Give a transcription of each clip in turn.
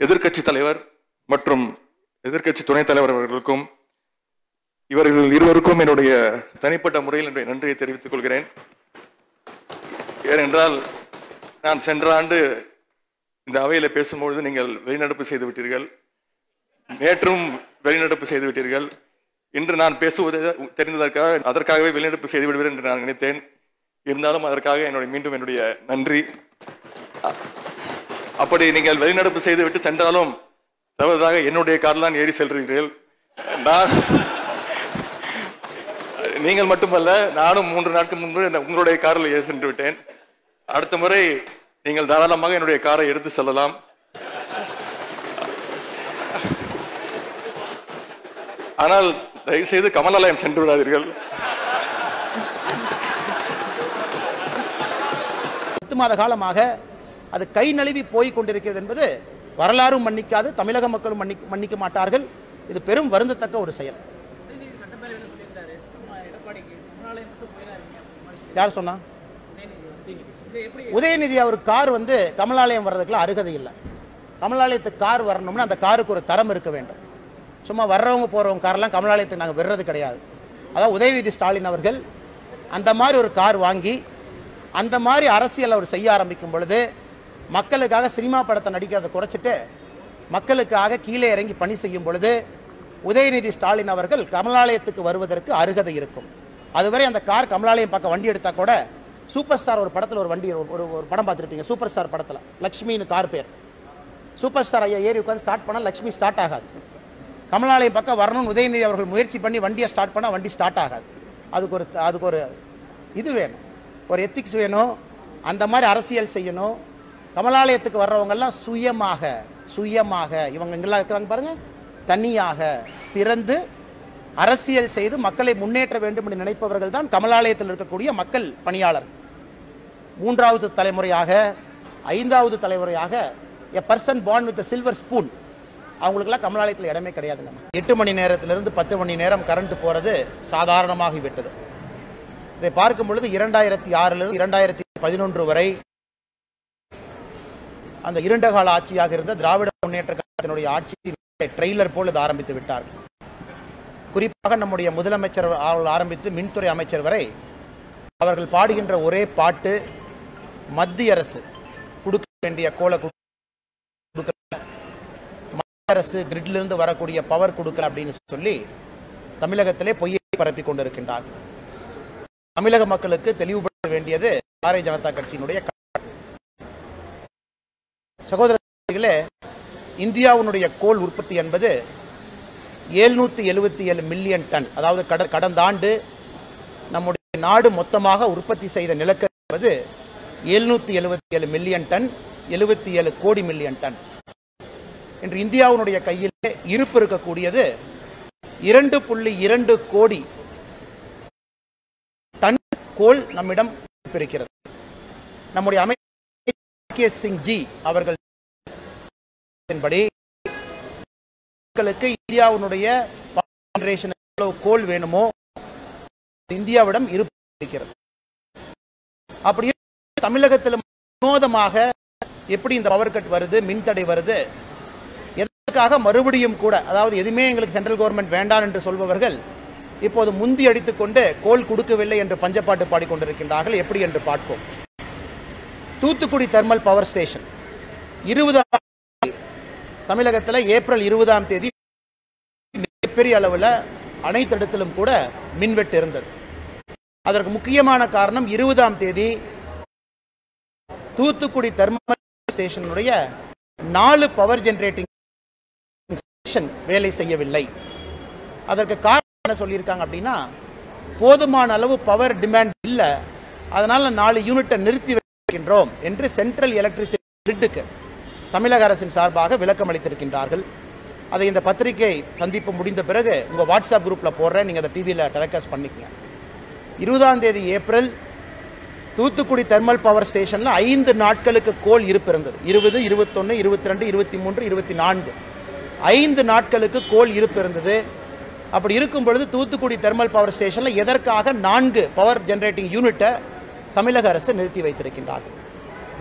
எதிர்க்கட்சி தலைவர் மற்றும் எதிர்க்கட்சி துணைத் தலைவர் அவர்களுக்கும் இவர்கள் இருவருக்கும் என்னுடைய தனிப்பட்ட முறையில் என்னுடைய நன்றியை தெரிவித்துக் கொள்கிறேன் ஏனென்றால் நான் சென்ற ஆண்டு இந்த அவையில பேசும்பொழுது நீங்கள் வெளிநடப்பு செய்து விட்டீர்கள் நேற்றும் வெளிநடப்பு செய்து விட்டீர்கள் இன்று நான் பேசுவது தெரிந்ததற்காக அதற்காகவே வெளிநடப்பு செய்து விடுவேன் என்று நான் நினைத்தேன் இருந்தாலும் அதற்காக என்னுடைய மீண்டும் என்னுடைய நன்றி அ- அப்படி நீங்கள் வெளிநடப்பு செய்துவிட்டு சென்றாலும் தவறுதாக என்னுடைய காரில் தான் ஏறி செல்கிறீர்கள் நான் நீங்கள் மட்டுமல்ல நானும் மூன்று நாட்கள் முன்பு இந்த உங்களுடைய காரில் ஏறி சென்று விட்டேன் அடுத்த முறை நீங்கள் தாராளமாக என்னுடைய காரை எடுத்து செல்லலாம் ஆனால் தயவு செய்து கமலாலயம் சென்று விடாதீர்கள் பத்து மாத காலமாக அது கை நழுவி போய் கொண்டிருக்கிறது என்பது வரலாறும் மன்னிக்காது தமிழக மக்களும் மன்னிக்க மன்னிக்க மாட்டார்கள் இது பெரும் வருந்தத்தக்க ஒரு செயல் உதயநிதி சட்டப்பேரவையில் சொல்லியிருந்தாரு நம்ம எடப்பாடிக்கு முன்னாலே மட்டும் போயிடாதீங்க யார் சொன்னா உதயநிதி உதயநிதி இது எப்படி உதயநிதி அவர் கார் வந்து கமலாலயம் வர்றதுக்குலாம் அருகதை இல்லை கமலாலயத்துக்கு கார் வரணும்னா அந்த காருக்கு ஒரு தரம் இருக்க வேண்டும் சும்மா வர்றவங்க போகிறவங்க காரெல்லாம் கமலாலயத்துக்கு நாங்கள் விடுறது கிடையாது அதான் உதயநிதி ஸ்டாலின் அவர்கள் அந்த மாதிரி ஒரு கார் வாங்கி அந்த மாதிரி அரசியல் அவர் செய்ய ஆரம்பிக்கும் பொழுது மக்களுக்காக சினிமா படத்தை நடிக்கிறதை குறைச்சிட்டு மக்களுக்காக கீழே இறங்கி பணி செய்யும் பொழுது உதயநிதி ஸ்டாலின் அவர்கள் கமலாலயத்துக்கு வருவதற்கு அருகதை இருக்கும் அதுவரை அந்த கார் கமலாலயம் பக்கம் வண்டி எடுத்தா கூட சூப்பர் ஸ்டார் ஒரு படத்தில் ஒரு வண்டி ஒரு- ஒரு ஒரு படம் பார்த்துருப்பீங்க சூப்பர் ஸ்டார் படத்தில் லக்ஷ்மின்னு கார் பேர் சூப்பர் ஸ்டார் ஐயா ஏறி உட்காந்து ஸ்டார்ட் பண்ணால் லக்ஷ்மி ஸ்டார்ட் ஆகாது கமலாலயம் பக்கம் வரணும்னு உதயநிதி அவர்கள் முயற்சி பண்ணி வண்டியை ஸ்டார்ட் பண்ணால் வண்டி ஸ்டார்ட் ஆகாது அதுக்கு ஒரு அதுக்கு ஒரு இது வேணும் ஒரு எத்திக்ஸ் வேணும் அந்த மாதிரி அரசியல் செய்யணும் கமலாலயத்துக்கு வர்றவங்கெல்லாம் சுயமாக சுயமாக இவங்க இங்கெல்லாம் இருக்கிறாங்க பாருங்க தனியாக பிறந்து அரசியல் செய்து மக்களை முன்னேற்ற வேண்டும் என்று நினைப்பவர்கள் தான் கமலாலயத்தில் இருக்கக்கூடிய மக்கள் பணியாளர்கள் மூன்றாவது தலைமுறையாக ஐந்தாவது தலைமுறையாக a person born with silver spoon அவங்களுக்கெல்லாம் கமலாலயத்தில் இடமே கிடையாதுங்க எட்டு மணி நேரத்திலிருந்து பத்து மணி நேரம் கரண்ட் போகிறது சாதாரணமாகி விட்டது இதை பார்க்கும் பொழுது இரண்டாயிரத்தி ஆறிலிருந்து இரண்டாயிரத்தி பதினொன்று வரை அந்த இருண்ட கால ஆட்சியாக இருந்த திராவிட முன்னேற்ற கழகத்தினுடைய ஆட்சி ட்ரெய்லர் போல் இது ஆரம்பித்து விட்டார்கள் குறிப்பாக நம்முடைய முதலமைச்சர் அவர்கள் ஆரம்பித்து மின்துறை அமைச்சர் வரை அவர்கள் பாடுகின்ற ஒரே பாட்டு மத்திய அரசு கொடுக்க வேண்டிய கோலை கொடுக்கல மத்திய அரசு கிரிட்லிருந்து வரக்கூடிய பவர் கொடுக்கல அப்படின்னு சொல்லி தமிழகத்திலே பொய்யை பரப்பி கொண்டிருக்கின்றார் தமிழக மக்களுக்கு தெளிவுபடுத்த வேண்டியது பாரதிய ஜனதா கட்சியினுடைய க- சகோதரர்களே இந்தியாவினுடைய கோல் உற்பத்தி என்பது எழுநூத்தி எழுபத்தி ஏழு மில்லியன் டன் அதாவது கட கடந்த ஆண்டு நம்முடைய நாடு மொத்தமாக உற்பத்தி செய்த நிலக்கரி என்பது எழுநூத்தி எழுபத்தி ஏழு மில்லியன் டன் எழுபத்தி ஏழு கோடி மில்லியன் டன் இன்று இந்தியாவினுடைய கையில் இருப்பு இருக்கக்கூடியது இரண்டு புள்ளி இரண்டு கோடி டன் கோல் நம்மிடம் இருப்பு இருக்கிறது நம்முடைய அமைச்சர் கே சிங் ஜி அவர்கள் படி மக்களுக்கு இந்தியாவினுடைய generation எவ்வளவு கோல் வேணுமோ இந்தியாவிடம் இருப்பு இருக்கிறது அப்படியே தமிழகத்தில் வினோதமாக எப்படி இந்த பவர் கட் வருது மின்தடை வருது எதற்காக மறுபடியும் கூட அதாவது எதுவுமே எங்களுக்கு சென்ட்ரல் கவர்மெண்ட் வேண்டாம் என்று சொல்பவர்கள் இப்போது முந்தி அடித்துக்கொண்டு கோல் கொடுக்கவில்லை என்று பஞ்சப்பாட்டு பாடிக்கொண்டிருக்கின்றார்கள் எப்படி என்று பார்ப்போம் தூத்துக்குடி தெர்மல் பவர் ஸ்டேஷன் இருபதாம் தமிழகத்தில் ஏப்ரல் இருபதாம் தேதி மிகப்பெரிய அளவில் அனைத்து இடத்திலும் கூட மின்வெட்டு இருந்தது அதற்கு முக்கியமான காரணம் இருபதாம் தேதி தூத்துக்குடி தெர்மல் ஸ்டேஷனுடைய நாலு பவர் ஜெனரேட்டிங் ஸ்டேஷன் வேலை செய்யவில்லை அதற்கு காரணம் என்ன சொல்லியிருக்காங்க அப்படின்னா போதுமான அளவு பவர் டிமாண்ட் இல்லை அதனால நாலு யூனிட்டை நிறுத்தி வைக்கின்றோம் என்று சென்ட்ரல் எலக்ட்ரிசிட்டி கிரிட்டுக்கு தமிழக அரசின் சார்பாக விளக்கம் அளித்திருக்கின்றார்கள் அதை இந்த பத்திரிகை சந்திப்பு முடிந்த பிறகு உங்கள் வாட்ஸ்அப் குரூப்பில் போடுறேன் நீங்கள் அதை டிவியில் டெலிகாஸ்ட் பண்ணிக்கங்க இருபதாம் தேதி ஏப்ரல் தூத்துக்குடி தெர்மல் பவர் ஸ்டேஷனில் ஐந்து நாட்களுக்கு கோல் இருப்பு இருந்தது இருபது இருபத்தொன்று இருபத்தி ரெண்டு இருபத்தி மூன்று இருபத்தி நான்கு ஐந்து நாட்களுக்கு கோல் இருப்பு இருந்தது அப்படி இருக்கும் பொழுது தூத்துக்குடி தெர்மல் பவர் ஸ்டேஷனில் எதற்காக நான்கு பவர் ஜெனரேட்டிங் யூனிட்டை தமிழக அரசு நிறுத்தி வைத்திருக்கின்றார்கள்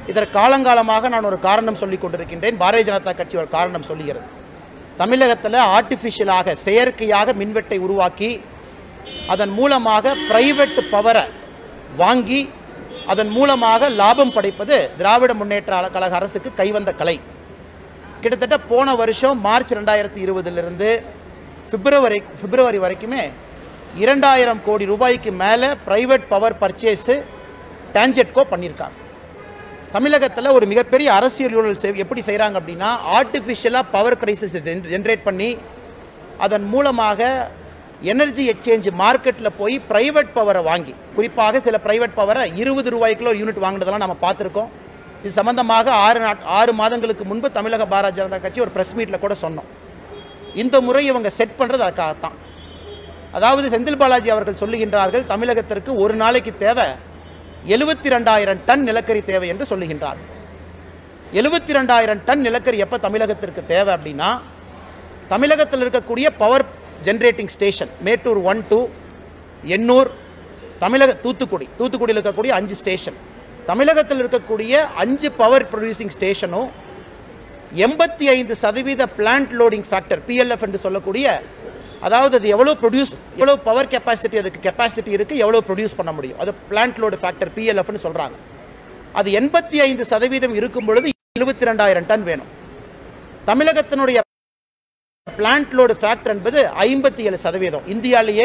இதற்கு காலங்காலமாக நான் ஒரு காரணம் சொல்லிக் கொண்டிருக்கின்றேன் பாரதிய ஜனதா கட்சி ஒரு காரணம் சொல்லுகிறது தமிழகத்தில் ஆர்டிஃபிஷியலாக செயற்கையாக மின்வெட்டை உருவாக்கி அதன் மூலமாக பிரைவேட் பவரை வாங்கி அதன் மூலமாக லாபம் படைப்பது திராவிட முன்னேற்ற கழக அரசுக்கு கைவந்த கலை கிட்டத்தட்ட போன வருஷம் மார்ச் ரெண்டாயிரத்தி இருபதுலேருந்து பிப்ரவரி பிப்ரவரி வரைக்குமே இரண்டாயிரம் கோடி ரூபாய்க்கு மேலே பிரைவேட் பவர் பர்ச்சேஸு டான்ஜெட்கோ பண்ணியிருக்காங்க தமிழகத்தில் ஒரு மிகப்பெரிய அரசியல் ஊழல் செய்- எப்படி செய்கிறாங்க அப்படின்னா ஆர்டிஃபிஷியலாக பவர் கிரைசிஸ் ஜென்ரேட் பண்ணி அதன் மூலமாக எனர்ஜி எக்ஸ்சேஞ்ச் மார்க்கெட்டில் போய் பிரைவேட் பவரை வாங்கி குறிப்பாக சில பிரைவேட் பவரை இருபது ரூபாய்க்குள்ள ஒரு யூனிட் வாங்கினதெல்லாம் நம்ம பார்த்துருக்கோம் இது சம்பந்தமாக ஆறு நாட் ஆறு மாதங்களுக்கு முன்பு தமிழக பாரதிய ஜனதா கட்சி ஒரு ப்ரெஸ் மீட்டில் கூட சொன்னோம் இந்த முறை இவங்க செட் பண்ணுறது அதுக்காகத்தான் அதாவது செந்தில் பாலாஜி அவர்கள் சொல்லுகின்றார்கள் தமிழகத்திற்கு ஒரு நாளைக்கு தேவை எழுபத்தி ரெண்டாயிரம் டன் நிலக்கரி தேவை என்று சொல்லுகின்றார் எழுபத்தி ரெண்டாயிரம் டன் நிலக்கரி எப்போ தமிழகத்திற்கு தேவை அப்படின்னா தமிழகத்தில் இருக்கக்கூடிய power generating station Mettur one two Ennore தமிழக தூத்துக்குடி தூத்துக்குடியில் இருக்கக்கூடிய அஞ்சு ஸ்டேஷன் தமிழகத்தில் இருக்கக்கூடிய அஞ்சு பவர் ப்ரொடியூசிங் ஸ்டேஷனும் எண்பத்தி ஐந்து சதவீத பிளான்ட் லோடிங் ஃபேக்டர் பிஎல்எஃப் என்று சொல்லக்கூடிய அதாவது அது எவ்வளோ ப்ரொடியூஸ் எவ்வளோ பவர் கெப்பாசிட்டி அதுக்கு கெப்பாசிட்டி இருக்குது எவ்வளோ ப்ரொடியூஸ் பண்ண முடியும் அது பிளான்ட் லோடு ஃபேக்டர் பிஎல்எஃப்னு சொல்கிறாங்க அது எண்பத்தி ஐந்து சதவீதம் இருக்கும் பொழுது எழுபத்தி ரெண்டாயிரம் டன் வேணும் தமிழகத்தினுடைய பிளான்ட் லோடு ஃபேக்டர் என்பது ஐம்பத்தி ஏழு சதவீதம் இந்தியாவிலேயே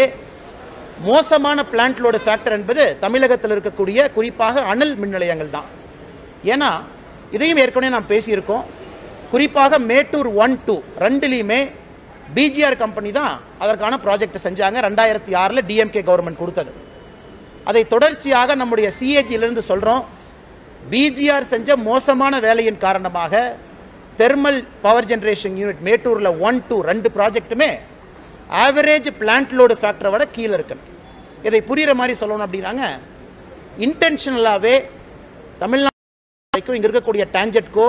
மோசமான பிளான்ட் லோடு ஃபேக்டர் என்பது தமிழகத்தில் இருக்கக்கூடிய குறிப்பாக அனல் மின் நிலையங்கள் தான் ஏன்னா இதையும் ஏற்கனவே நாம் பேசியிருக்கோம் குறிப்பாக மேட்டூர் ஒன் டூ ரெண்டுலேயுமே பிஜிஆர் கம்பெனி தான் அதற்கான ப்ராஜெக்ட் செஞ்சாங்க ரெண்டாயிரத்தி ஆறில் டிஎம்கே கவர்மெண்ட் கொடுத்தது அதை தொடர்ச்சியாக நம்முடைய சிஏஜியிலிருந்து சொல்கிறோம் பிஜிஆர் செஞ்ச மோசமான வேலையின் காரணமாக தெர்மல் பவர் ஜெனரேஷன் யூனிட் மேட்டூரில் ஒன் டூ ரெண்டு ப்ராஜெக்ட்டுமே ஆவரேஜ் பிளான்ட் லோடு ஃபேக்டரை விட கீழே இருக்கணும் இதை புரிகிற மாதிரி சொல்லணும் அப்படின்னாங்க இன்டென்ஷனலாகவே தமிழ்நாடு வரைக்கும் இங்கே இருக்கக்கூடிய டான்ஜெட்கோ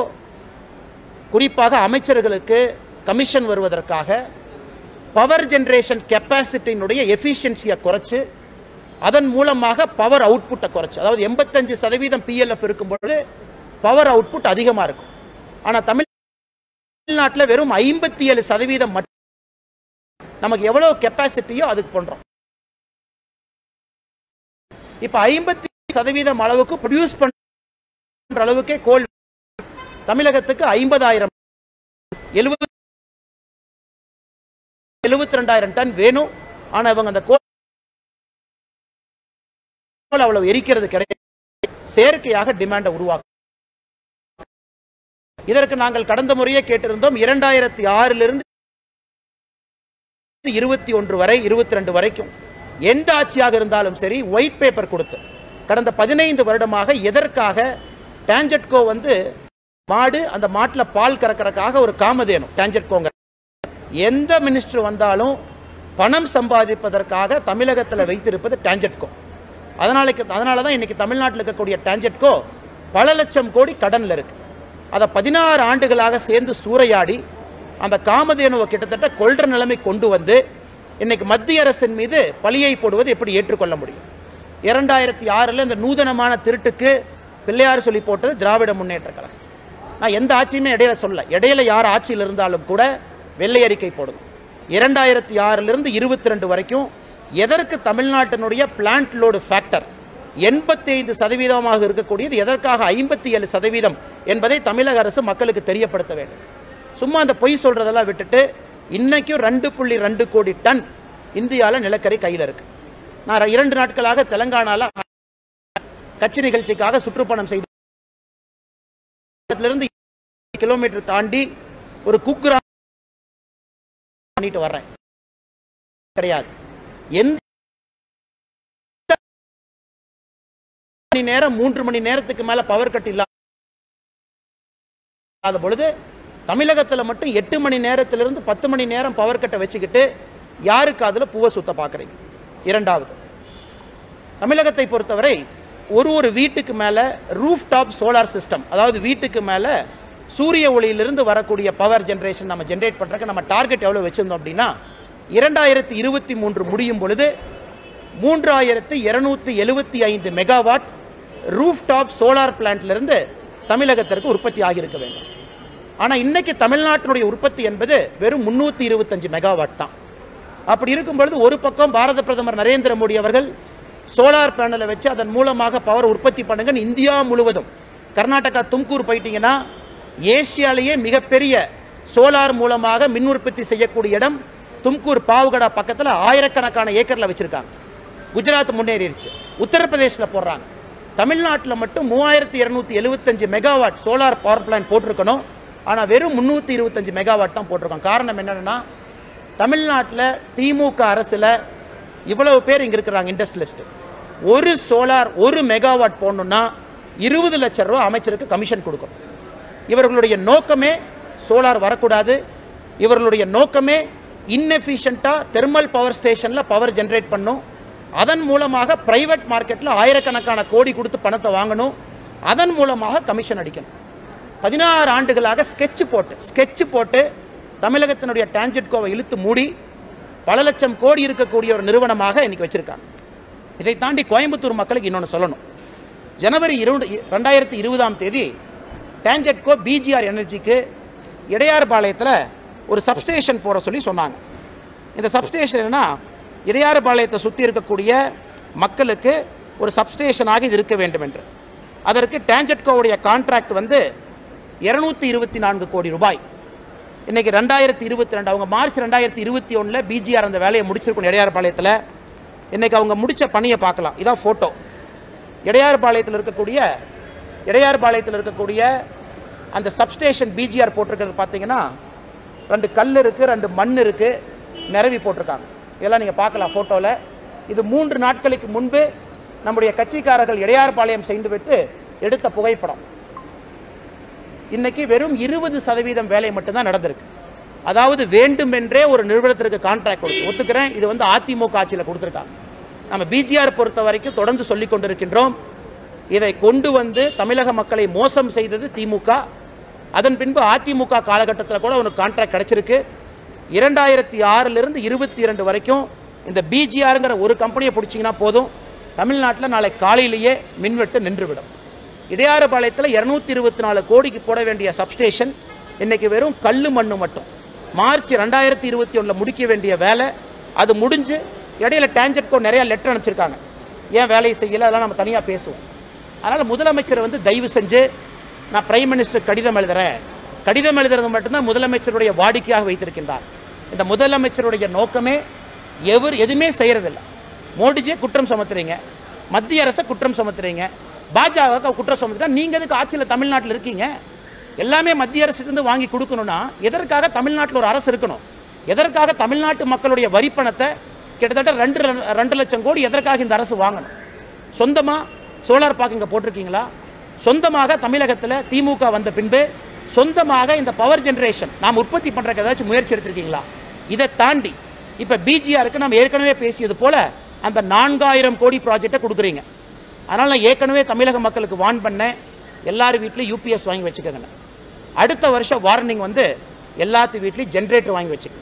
குறிப்பாக அமைச்சர்களுக்கு கமிஷன் வருவதற்காக பவர் ஜென்ரேஷன் கெப்பாசிட்டியினுடைய எஃபிஷியன்சியை குறைச்சு அதன் மூலமாக பவர் அவுட்புட்டை குறைச்சு அதாவது எண்பத்தஞ்சு சதவீதம் பிஎல்எஃப் இருக்கும்பொழுது பவர் அவுட்புட் அதிகமாக இருக்கும் ஆனால் தமிழ்நாட்டில் வெறும் ஐம்பத்தி ஏழு சதவீதம் மட்டும் நமக்கு எவ்வளோ கெப்பாசிட்டியோ அதுக்கு பண்ணுறோம் இப்போ ஐம்பத்தி சதவீதம் அளவுக்கு ப்ரொடியூஸ் பண்ற அளவுக்கே கோல் தமிழகத்துக்கு ஐம்பதாயிரம் எழுபது எழுபத்தி ரெண்டாயிரம் டன் வேணும் ஆனா இவங்க அந்த கோல் அவ்வளவு எரிக்கிறது கிடையாது செயற்கையாக டிமாண்டை உருவாக்கும் இதற்கு நாங்கள் கடந்த முறையே கேட்டிருந்தோம் இரண்டாயிரத்தி ஆறிலிருந்து இருபத்தி ஒன்று வரை இருபத்தி ரெண்டு வரைக்கும் எந்த ஆட்சியாக இருந்தாலும் சரி ஒயிட் பேப்பர் கொடுத்து கடந்த பதினைந்து வருடமாக எதற்காக டான்ஜெட்கோ வந்து மாடு அந்த மாட்டில் பால் கறக்கறதுக்காக ஒரு காமதேனு டான்ஜெட்கோங்க எந்த மினிஸ்டர் வந்தாலும் பணம் சம்பாதிப்பதற்காக தமிழகத்தில் வைத்திருப்பது டான்ஜெட்கோ அதனால அதனால தான் இன்னைக்கு தமிழ்நாட்டில் இருக்கக்கூடிய டான்ஜெட்கோ பல லட்சம் கோடி கடனில் இருக்கு அதை பதினாறு ஆண்டுகளாக சேர்ந்து சூறையாடி அந்த காமதேனுவை கிட்டத்தட்ட கொள்ற நிலைமை கொண்டு வந்து இன்னைக்கு மத்திய அரசின் மீது பழியை போடுவது எப்படி ஏற்றுக்கொள்ள முடியும் இரண்டாயிரத்தி ஆறில் இந்த நூதனமான திருட்டுக்கு பிள்ளையார் சொல்லி போட்டது திராவிட முன்னேற்ற கழகம் நான் எந்த ஆட்சியுமே இடையில சொல்ல இடையில யார் ஆட்சியில் இருந்தாலும் கூட வெள்ளை அறிக்கை போடுங்க இரண்டாயிரத்தி ஆறிலிருந்து இருபத்தி ரெண்டு வரைக்கும் எதற்கு தமிழ்நாட்டினுடைய பிளான்ட் லோடு ஃபேக்டர் எண்பத்தி ஐந்து சதவீதமாக இருக்கக்கூடியது எதற்காக ஐம்பத்தி ஏழு சதவீதம் என்பதை தமிழக அரசு மக்களுக்கு தெரியப்படுத்த வேண்டும் சும்மா அந்த பொய் சொல்றதெல்லாம் விட்டுட்டு இன்னைக்கும் ரெண்டு புள்ளி ரெண்டு கோடி டன் இந்தியாவில் நிலக்கரி கையில் இருக்கு நான் ர- இரண்டு நாட்களாக தெலங்கானால கட்சி நிகழ்ச்சிக்காக சுற்றுப்பயணம் செய்து இருந்து கிலோமீட்டர் தாண்டி ஒரு குக்கிரா பண்ணிட்டு வர்றேன் கிடையாது எந்த மணி நேரம் மூன்று மணி நேரத்துக்கு மேல பவர் கட் இல்லாத பொழுது தமிழகத்தில் மட்டும் எட்டு மணி நேரத்திலிருந்து பத்து மணி நேரம் பவர் கட்டை வச்சுக்கிட்டு யாருக்கு அதில் பூவை சுத்த பார்க்குறீங்க இரண்டாவது தமிழகத்தை பொறுத்தவரை ஒரு ஒரு வீட்டுக்கு மேலே ரூஃப் டாப் சோலார் சிஸ்டம் அதாவது வீட்டுக்கு மேலே சூரிய ஒளியிலிருந்து வரக்கூடிய பவர் ஜென்ரேஷன் நம்ம ஜென்ரேட் பண்ணுறதுக்கு நம்ம டார்கெட் எவ்வளோ வச்சுருந்தோம் அப்படின்னா இரண்டாயிரத்தி இருபத்தி மூன்று முடியும் பொழுது மூன்றாயிரத்து இருநூத்தி எழுபத்தி ஐந்து மெகாவாட் ரூஃப் டாப் சோலார் பிளான்ட்லேருந்து தமிழகத்திற்கு உற்பத்தி ஆகியிருக்க வேண்டும் ஆனால் இன்னைக்கு தமிழ்நாட்டினுடைய உற்பத்தி என்பது வெறும் முந்நூற்றி இருபத்தஞ்சு மெகாவாட் தான் அப்படி இருக்கும் பொழுது ஒரு பக்கம் பாரத பிரதமர் நரேந்திர மோடி அவர்கள் சோலார் பேனலை வச்சு அதன் மூலமாக பவர் உற்பத்தி பண்ணுங்கன்னு இந்தியா முழுவதும் கர்நாடகா தும்கூர் போயிட்டீங்கன்னா ஏசியாலேயே மிகப்பெரிய சோலார் மூலமாக மின் உற்பத்தி செய்யக்கூடிய இடம் தும்கூர் பாவுகடா பக்கத்தில் ஆயிரக்கணக்கான ஏக்கரில் வச்சுருக்காங்க குஜராத் முன்னேறிடுச்சு உத்தரப்பிரதேசில் போடுறாங்க தமிழ்நாட்டில் மட்டும் மூவாயிரத்தி இரநூத்தி எழுபத்தஞ்சு மெகாவாட் சோலார் பவர் பிளான்ட் போட்டிருக்கணும் ஆனால் வெறும் முந்நூற்றி இருபத்தஞ்சு மெகாவாட் தான் போட்டிருக்கோம் காரணம் என்னென்னா தமிழ்நாட்டில் திமுக அரசில் இவ்வளவு பேர் இங்கே இருக்கிறாங்க இண்டஸ்ட்ரியலிஸ்ட் ஒரு சோலார் ஒரு மெகாவாட் போடணுன்னா இருபது லட்சம் ரூபா அமைச்சருக்கு கமிஷன் கொடுக்கணும் இவர்களுடைய நோக்கமே சோலார் வரக்கூடாது இவர்களுடைய நோக்கமே இன்எஃபிஷியண்ட்டாக தெர்மல் பவர் ஸ்டேஷனில் பவர் ஜென்ரேட் பண்ணும் அதன் மூலமாக பிரைவேட் மார்க்கெட்டில் ஆயிரக்கணக்கான கோடி கொடுத்து பணத்தை வாங்கணும் அதன் மூலமாக கமிஷன் அடிக்கணும் பதினாறு ஆண்டுகளாக ஸ்கெட்ச் போட்டு ஸ்கெட்ச் போட்டு தமிழகத்தினுடைய டான்ஜெட்கோவை இழுத்து மூடி பல லட்சம் கோடி இருக்கக்கூடிய ஒரு நிறுவனமாக இன்னைக்கு வச்சிருக்காங்க இதை தாண்டி கோயம்புத்தூர் மக்களுக்கு இன்னொன்று சொல்லணும் ஜனவரி இரண்டு ரெண்டாயிரத்தி இருபதாம் தேதி டான்ஜெட்கோ பிஜிஆர் எனர்ஜிக்கு இடையாறுபாளையத்தில் ஒரு சப்ஸ்டேஷன் போட சொல்லி சொன்னாங்க இந்த சப்ஸ்டேஷன் என்னன்னா இடையாறுபாளையத்தை சுற்றி இருக்கக்கூடிய மக்களுக்கு ஒரு சப்ஸ்டேஷனாக இது இருக்க வேண்டும் என்று அதற்கு டான்ஜெட்கோவுடைய கான்ட்ராக்ட் வந்து இரநூத்தி இருபத்தி நான்கு கோடி ரூபாய் இன்னைக்கு ரெண்டாயிரத்தி இருபத்தி ரெண்டு அவங்க மார்ச் ரெண்டாயிரத்தி இருபத்தி ஒன்றில் பிஜிஆர் அந்த வேலையை முடிச்சிருக்கணும் இடையாறுபாளையத்தில் இன்னைக்கு அவங்க முடிச்ச பணியை பார்க்கலாம் இதான் ஃபோட்டோ இடையாறுபாளையத்தில் இருக்கக்கூடிய இடையாறுபாளையத்தில் இருக்கக்கூடிய அந்த சப்ஸ்டேஷன் பிஜிஆர் போட்டிருக்கிறது பார்த்தீங்கன்னா ரெண்டு கல் இருக்குது ரெண்டு மண் இருக்குது நிரவி போட்டிருக்காங்க இதெல்லாம் நீங்கள் பார்க்கலாம் ஃபோட்டோவில் இது மூன்று நாட்களுக்கு முன்பு நம்முடைய கட்சிக்காரர்கள் இடையாறுபாளையம் செய்து விட்டு எடுத்த புகைப்படம் இன்னைக்கு வெறும் இருபது சதவீதம் வேலை மட்டும்தான் நடந்திருக்கு அதாவது வேண்டுமென்றே ஒரு நிறுவனத்திற்கு கான்ட்ராக்ட் கொடுத்து ஒத்துக்கிறேன் இது வந்து அதிமுக ஆட்சியில் கொடுத்துருக்காங்க நம்ம பிஜிஆர் பொறுத்த வரைக்கும் தொடர்ந்து சொல்லிக் கொண்டிருக்கின்றோம் இதை கொண்டு வந்து தமிழக மக்களை மோசம் செய்தது திமுக அதன் பின்பு அதிமுக காலகட்டத்தில் கூட உனக்கு கான்ட்ராக்ட் கிடைச்சிருக்கு இரண்டாயிரத்தி ஆறிலிருந்து இருபத்தி இரண்டு வரைக்கும் இந்த பிஜிஆருங்கிற ஒரு கம்பெனியை பிடிச்சிங்கன்னா போதும் தமிழ்நாட்டில் நாளை காலையிலேயே மின்வெட்டு நின்றுவிடும் இடையாறுபாளையத்தில் இரநூத்தி இருபத்தி நாலு கோடிக்கு போட வேண்டிய சப்ஸ்டேஷன் இன்னைக்கு வெறும் கல் மண்ணு மட்டும் மார்ச் ரெண்டாயிரத்தி இருபத்தி ஒன்றில் முடிக்க வேண்டிய வேலை அது முடிஞ்சு இடையில டான்ஜெட்கோ நிறைய லெட்டர் அனுப்பிச்சிருக்காங்க ஏன் வேலையை செய்யலை அதெல்லாம் நம்ம தனியாக பேசுவோம் அதனால் முதலமைச்சர் வந்து தயவு செஞ்சு நான் பிரைம் மினிஸ்டர் கடிதம் எழுதுறேன் கடிதம் எழுதுறது மட்டும்தான் முதலமைச்சருடைய வாடிக்கையாக வைத்திருக்கின்றார் இந்த முதலமைச்சருடைய நோக்கமே எவர் எதுவுமே செய்யறதில்ல மோடிஜியை குற்றம் சுமத்துறீங்க மத்திய அரசை குற்றம் சுமத்துறீங்க பாஜக குற்றம் சுமத்துட்டா நீங்கள் எதுக்கு ஆட்சியில் தமிழ்நாட்டில் இருக்கீங்க எல்லாமே மத்திய அரசிலிருந்து வாங்கி கொடுக்கணும்னா எதற்காக தமிழ்நாட்டில் ஒரு அரசு இருக்கணும் எதற்காக தமிழ்நாட்டு மக்களுடைய வரிப்பணத்தை கிட்டத்தட்ட ரெண்டு ரெண்டு லட்சம் கோடி எதற்காக இந்த அரசு வாங்கணும் சொந்தமாக சோலார் பார்க் இங்கே போட்டிருக்கீங்களா சொந்தமாக தமிழகத்தில் திமுக வந்த பின்பு சொந்தமாக இந்த பவர் ஜெனரேஷன் நாம் உற்பத்தி பண்ணுறக்கு ஏதாச்சும் முயற்சி எடுத்திருக்கீங்களா இதை தாண்டி இப்போ பிஜிஆருக்கு நம்ம ஏற்கனவே பேசியது போல அந்த நான்காயிரம் கோடி ப்ராஜெக்டை கொடுக்குறீங்க அதனால் நான் ஏற்கனவே தமிழக மக்களுக்கு வார்ன் பண்ணேன் எல்லார் வீட்லையும் யூபிஎஸ் வாங்கி வச்சுக்கோங்க அடுத்த வருஷம் வார்னிங் வந்து எல்லாத்து வீட்லையும் ஜென்ரேட்டர் வாங்கி வச்சுக்கோங்க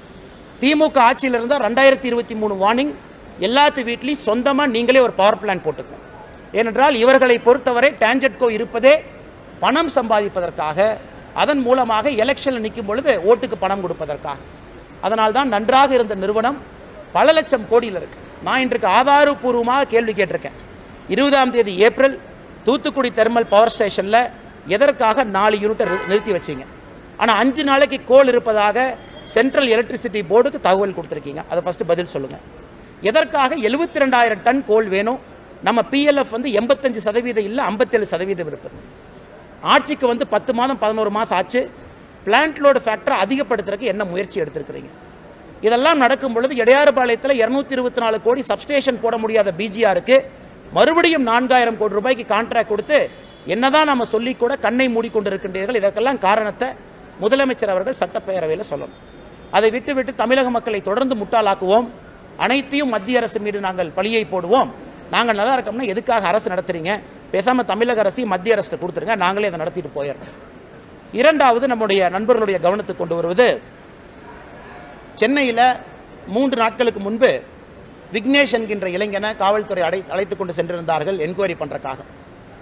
திமுக ஆட்சியில் இருந்தால் ரெண்டாயிரத்தி இருபத்தி மூணு வார்னிங் எல்லாத்து வீட்லையும் சொந்தமாக நீங்களே ஒரு பவர் பிளான் போட்டுக்கோங்க ஏனென்றால் இவர்களை பொறுத்தவரை டான்ஜெட்கோ இருப்பதே பணம் சம்பாதிப்பதற்காக அதன் மூலமாக எலெக்ஷனில் நிற்கும் பொழுது ஓட்டுக்கு பணம் கொடுப்பதற்காக அதனால் தான் நன்றாக இருந்த நிறுவனம் பல லட்சம் கோடியில் இருக்கு நான் இன்றைக்கு ஆதாரபூர்வமாக கேள்வி கேட்டிருக்கேன் இருபதாம் தேதி ஏப்ரல் தூத்துக்குடி தெர்மல் பவர் ஸ்டேஷனில் எதற்காக நாலு யூனிட்டை நிறு- நிறுத்தி வச்சீங்க ஆனால் அஞ்சு நாளைக்கு கோல் இருப்பதாக சென்ட்ரல் எலக்ட்ரிசிட்டி போர்டுக்கு தகவல் கொடுத்துருக்கீங்க அதை ஃபஸ்ட்டு பதில் சொல்லுங்கள் எதற்காக எழுபத்தி ரெண்டாயிரம் டன் கோல் வேணும் நம்ம பிஎல்எஃப் வந்து எண்பத்தஞ்சு சதவீதம் இல்லை ஐம்பத்தேழு சதவீதம் இருக்குது ஆட்சிக்கு வந்து பத்து மாதம் பதினோரு மாதம் ஆச்சு பிளான்ட் லோடு ஃபேக்டரை அதிகப்படுத்துறதுக்கு என்ன முயற்சி எடுத்திருக்கிறீங்க இதெல்லாம் நடக்கும் பொழுது இடையாறுபாளையத்தில் இரநூத்தி இருபத்தி நாலு கோடி சப்ஸ்டேஷன் போட முடியாத பிஜிஆருக்கு மறுபடியும் நான்காயிரம் கோடி ரூபாய்க்கு கான்ட்ராக்ட் கொடுத்து என்னதான் நம்ம சொல்லி கூட கண்ணை மூடிக்கொண்டிருக்கின்றீர்கள் இதற்கெல்லாம் காரணத்தை முதலமைச்சர் அவர்கள் சட்டப்பேரவையில் சொல்லணும் அதை விட்டு விட்டு தமிழக மக்களை தொடர்ந்து முட்டாளாக்குவோம் அனைத்தையும் மத்திய அரசு மீது நாங்கள் பழியை போடுவோம் நாங்கள் நல்லா இருக்கோம்னா எதுக்காக அரசு நடத்துறீங்க பேசாமல் தமிழக அரசையும் மத்திய அரசு கொடுத்துருங்க நாங்களே அதை நடத்திட்டு போயிடுறோம் இரண்டாவது நம்முடைய நண்பர்களுடைய கவனத்துக்கு கொண்டு வருவது சென்னையில் மூன்று நாட்களுக்கு முன்பு விக்னேஷ் என்கின்ற இளைஞனை காவல்துறை அடை அழைத்து கொண்டு சென்றிருந்தார்கள் என்கொயரி பண்ணுறக்காக